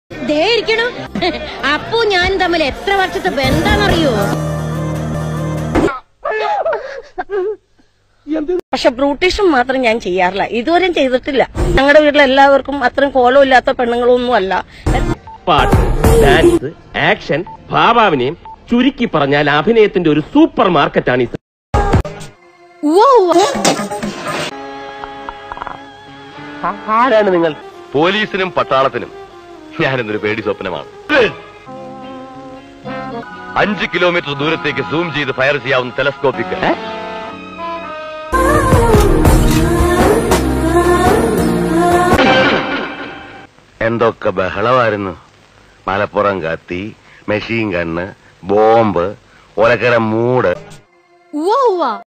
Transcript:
ദേ ഇരിക്കണു അപ്പു ഞാൻ തമ്മിൽ എത്ര വർഷത്തെ ബന്ധാന്നറിയോ പക്ഷെ ബ്രൂട്ടീഷും മാത്രം ഞാൻ ചെയ്യാറില്ല ഇതുവരെയും ചെയ്തിട്ടില്ല ഞങ്ങളുടെ വീട്ടിൽ എല്ലാവർക്കും അത്രയും കോലമില്ലാത്ത പെണ്ണുങ്ങളൊന്നും അല്ല പാട്ട് ഡാൻസ് ആക്ഷൻ ഭാവാവിനെയും ചുരുക്കി പറഞ്ഞാൽ അഭിനയത്തിന്റെ ഒരു സൂപ്പർ മാർക്കറ്റാണ് ഈ ആരാണ് നിങ്ങൾ പോലീസിനും പട്ടാളത്തിനും ഞാനിന്നൊരു പേടി സ്വപ്നമാണ് അഞ്ച് കിലോമീറ്റർ ദൂരത്തേക്ക് സൂം ചെയ്ത് ഫയർ ചെയ്യാവുന്ന ടെലസ്കോപ്പിക് എന്തൊക്കെ ബഹളമായിരുന്നു മലപ്പുറം കത്തി മെഷീൻ കണ്ണ് ബോംബ് ഒലക്കര മൂട്